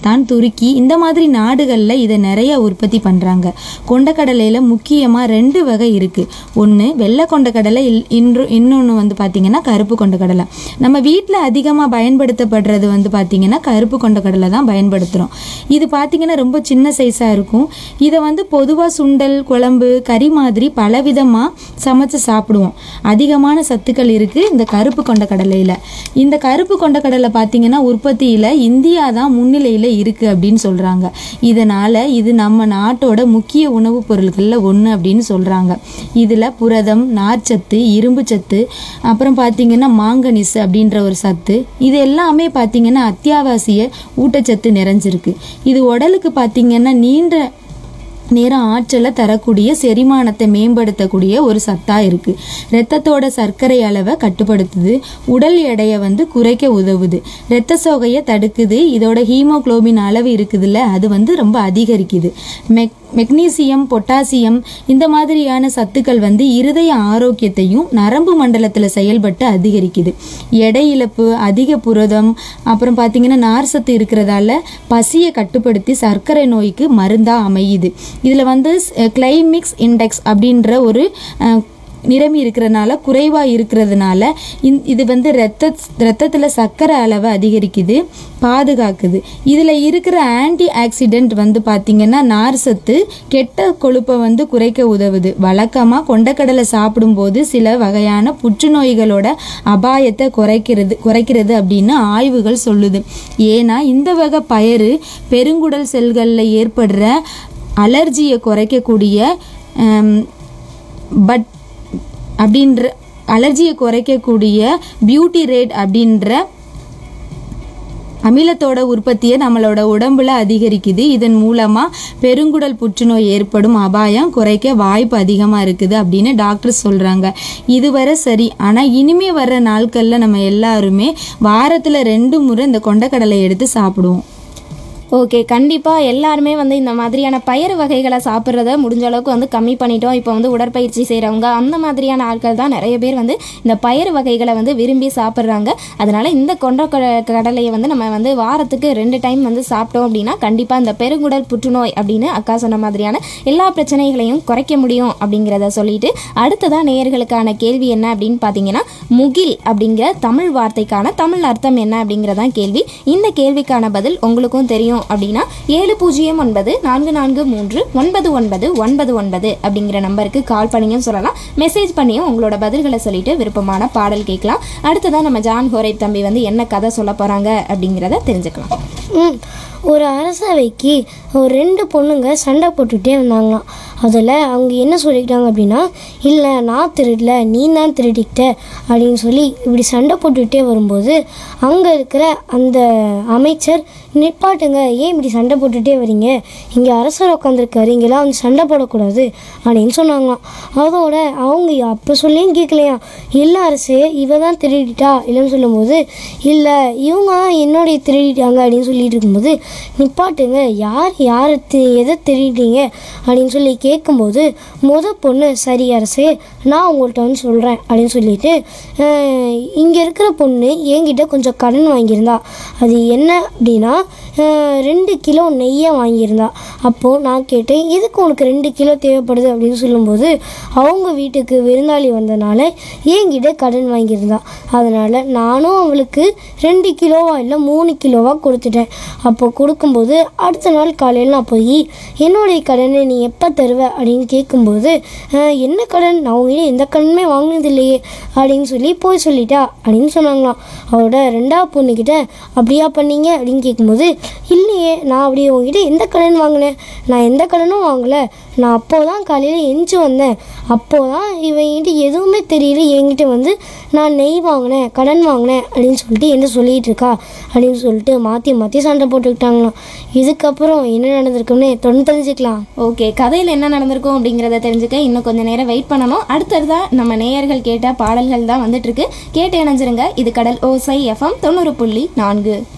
பாகிஸ்தான் துருக்கி இந்த மாதிரி நாடுகளில் இதை நிறைய உற்பத்தி பண்ணுறாங்க கொண்டக்கடலையில் முக்கியமாக ரெண்டு வகை இருக்குது ஒன்று வெள்ளை கொண்டக்கடலை இல் இன்று இன்னொன்று வந்து பார்த்திங்கன்னா கருப்பு கொண்டக்கடலை நம்ம வீட்டில் அதிகமாக பயன்படுத்தப்படுறது வந்து பார்த்திங்கன்னா கருப்பு கொண்டக்கடலை தான் பயன்படுத்துகிறோம் இது பார்த்திங்கன்னா ரொம்ப சின்ன சைஸாக இருக்கும் இதை வந்து பொதுவாக சுண்டல் குழம்பு கறி மாதிரி பலவிதமாக சமைச்சு சாப்பிடுவோம் அதிகமான சத்துக்கள் இருக்குது இந்த கருப்பு கொண்டக்கடலையில் இந்த கருப்பு கொண்டக்கடலை பார்த்திங்கன்னா உற்பத்தியில் இந்தியா தான் முன்னிலையில் இருக்குது அப்படின்னு சொல்கிறாங்க இதனால் இது நம்ம நாட்டோட முக்கிய உணவுப் பொருட்களில் ஒன்று அப்படின்னு சொல்கிறாங்க இதில் புரதம் நார்ச்சத்து இரும்பு சத்து அப்புறம் பார்த்திங்கன்னா மாங்கனீஸ் அப்படின்ற ஒரு சத்து இது எல்லாமே பார்த்திங்கன்னா அத்தியாவசிய ஊட்டச்சத்து நிறைஞ்சிருக்கு இது உடலுக்கு பார்த்திங்கன்னா நீண்ட நேரம் ஆற்றலை தரக்கூடிய செரிமானத்தை மேம்படுத்தக்கூடிய ஒரு சத்தா இருக்கு ரத்தத்தோட சர்க்கரை அளவை கட்டுப்படுத்துது உடல் எடையை வந்து குறைக்க உதவுது ரத்த சோகையை தடுக்குது இதோட ஹீமோகுளோபின் அளவு இருக்குதுல்ல அது வந்து ரொம்ப அதிகரிக்குது மெக் மெக்னீசியம் பொட்டாசியம் இந்த மாதிரியான சத்துக்கள் வந்து இருதய ஆரோக்கியத்தையும் நரம்பு மண்டலத்தில் செயல்பட்டு அதிகரிக்குது எடை இழப்பு அதிக புரதம் அப்புறம் பார்த்தீங்கன்னா நார் சத்து இருக்கிறதால பசியை கட்டுப்படுத்தி சர்க்கரை நோய்க்கு மருந்தா அமையுது இதில் வந்து கிளைமிக்ஸ் இண்டெக்ஸ் அப்படின்ற ஒரு அஹ், நிறமி இருக்கிறதுனால குறைவாக இருக்கிறதுனால இந் இது வந்து ரத்த ரத்தத்தில் சர்க்கரை அளவை அதிகரிக்குது பாதுகாக்குது இதில் இருக்கிற ஆன்டி ஆக்சிடென்ட் வந்து பார்த்திங்கன்னா நார் சத்து கெட்ட கொழுப்பை வந்து குறைக்க உதவுது வழக்கமாக கொண்டக்கடலை சாப்பிடும்போது சில வகையான புற்றுநோய்களோட அபாயத்தை குறைக்கிறது குறைக்கிறது அப்படின்னு ஆய்வுகள் சொல்லுது ஏன்னா இந்த வகை பயறு பெருங்குடல் செல்களில் ஏற்படுற அலர்ஜியை குறைக்கக்கூடிய ஆம், பட் அப்படின்ற அலர்ஜியை குறைக்கக்கூடிய பியூட்டி ரேட் அப்படின்ற அமிலத்தோட உற்பத்தியை நம்மளோட உடம்புல அதிகரிக்குது இதன் மூலமா பெருங்குடல் புற்றுநோய் ஏற்படும் அபாயம் குறைக்க வாய்ப்பு அதிகமா இருக்குது அப்படின்னு டாக்டர் சொல்றாங்க இதுவரை சரி ஆனா இனிமே வர்ற நாட்கள்ல நம்ம எல்லாருமே வாரத்துல ரெண்டு முறை இந்த கொண்டக்கடலை எடுத்து சாப்பிடுவோம் ஓகே கண்டிப்பாக எல்லாருமே வந்து இந்த மாதிரியான பயிர் வகைகளை சாப்பிட்றத முடிஞ்ச அளவுக்கு வந்து கம்மி பண்ணிட்டோம் இப்போ வந்து உடற்பயிற்சி செய்கிறவங்க அந்த மாதிரியான ஆட்கள் தான் நிறைய பேர் வந்து இந்த பயிர் வகைகளை வந்து விரும்பி சாப்பிட்றாங்க அதனால இந்த கொண்ட க- கடலையை வந்து நம்ம வந்து வாரத்துக்கு ரெண்டு டைம் வந்து சாப்பிட்டோம் அப்படின்னா கண்டிப்பாக இந்த பெருங்குடல் புற்றுநோய் அப்படின்னு அக்கா சொன்ன மாதிரியான எல்லா பிரச்சனைகளையும் குறைக்க முடியும் அப்படிங்கிறத சொல்லிட்டு அடுத்ததான் நேயர்களுக்கான கேள்வி என்ன அப்படின்னு பார்த்தீங்கன்னா முகில் அப்படிங்கிற தமிழ் வார்த்தைக்கான தமிழ் அர்த்தம் என்ன அப்படிங்கிறதான் கேள்வி இந்த கேள்விக்கான பதில் உங்களுக்கும் தெரியும் அப்படின்னா ஏழு பூஜ்ஜியம் ஒன்பது நான்கு நான்கு மூன்று ஒன்பது ஒன்பது ஒன்பது ஒன்பது அப்படிங்கிற நம்பருக்கு கால் பண்ணியும் சொல்லலாம் மெசேஜ் பண்ணியும் உங்களோட பதில்களை சொல்லிட்டு விருப்பமான பாடல் கேட்கலாம் அடுத்ததான் நம்ம ஜான் ஹோரேப் தம்பி வந்து என்ன கதை சொல்ல போறாங்க அப்படிங்கிறத தெரிஞ்சுக்கலாம் ம் ஒரு அரசவைக்கு ஒரு ரெண்டு பொண்ணுங்க சண்டை போட்டுகிட்டே இருந்தாங்களாம் அதில் அவங்க என்ன சொல்லிக்கிட்டாங்க அப்படின்னா இல்லை நான் திருடல நீ தான் திருடிக்கிட்ட அப்படின்னு சொல்லி இப்படி சண்டை போட்டுக்கிட்டே வரும்போது அங்கே இருக்கிற அந்த அமைச்சர் நிப்பாட்டுங்க ஏன் இப்படி சண்டை போட்டுகிட்டே வரீங்க இங்கே அரசர் உட்காந்துருக்காரு இங்கெல்லாம் வந்து சண்டை போடக்கூடாது அப்படின்னு சொன்னாங்களாம் அதோட அவங்க அப்போ சொல்லியும் கேட்கலையா இல்லை அரசே இவ தான் திருடிட்டா இல்லைன்னு சொல்லும்போது இல்லை இவங்க தான் என்னுடைய திருடிட்டாங்க அப்படின்னு சொல்லிட்டு இருக்கும்போது நிப்பாட்டுங்க யார் யார் தி- எதை திருடிட்டீங்க அப்படின்னு சொல்லி கேட்கும்போது முத பொண்ணு சரி அரசே நான் உங்கள்கிட்ட வந்து சொல்கிறேன் அப்படின்னு சொல்லிட்டு இங்கே இருக்கிற பொண்ணு என்கிட்ட கொஞ்சம் கடன் வாங்கியிருந்தா அது என்ன அப்படின்னா அஹ், ரெண்டு கிலோ நெய்யை வாங்கியிருந்தா அப்போது நான் கேட்டேன் எதுக்கு உனக்கு ரெண்டு கிலோ தேவைப்படுது அப்படின்னு சொல்லும்போது அவங்க வீட்டுக்கு விருந்தாளி வந்தனால என்கிட்ட கடன் வாங்கியிருந்தா அதனால் நானும் அவளுக்கு ரெண்டு கிலோவா இல்லை மூணு கிலோவா கொடுத்துட்டேன் அப்போ கொடுக்கும்போது அடுத்த நாள் காலையில் நான் போய் என்னுடைய கடனை நீ எப்போ தருவ அப்படின்னு கேட்கும்போது "அஹ், என்ன கடன் நான் உங்ககிட்ட எந்த கடனுமே வாங்கினது இல்லையே அப்படின்னு சொல்லி போய் சொல்லிட்டா அப்படின்னு சொன்னாங்களாம் அவரோட ரெண்டாவது பொண்ணுக்கிட்ட அப்படியா பண்ணீங்க அப்படின்னு கேட்கும்போது இல்லையே நான் அப்படியே உங்ககிட்ட எந்த கடன் வாங்கினேன் நான் எந்த கடனும் வாங்கலை நான் அப்போ தான் காலையில் எஞ்சி வந்தேன் அப்போ தான் இவங்கிட்ட எதுவுமே தெரியல என்கிட்ட வந்து நான் நெய் வாங்கினேன் கடன் வாங்கினேன் அப்படின்னு சொல்லிட்டு என்ன சொல்லிட்டு இருக்கா அப்படின்னு சொல்லிட்டு மாற்றி மாற்றி சண்டை போட்டுக்கிட்டாங்களாம் இதுக்கப்புறம் என்ன நடந்திருக்குன்னு தொடர்ந்து தெரிஞ்சுக்கலாம் ஓகே கதையில் என்ன நடந்திருக்கும் அப்படிங்கிறத தெரிஞ்சுக்க இன்னும் கொஞ்சம் நேரம் வெயிட் பண்ணணும் அடுத்ததா நம்ம நேயர்கள் கேட்ட பாடல்கள் தான் வந்துட்டு இருக்கு கேட்டு இணைஞ்சிருங்க இது கடல் ஓசை எஃப்எம் தொண்ணூறு புள்ளி நான்கு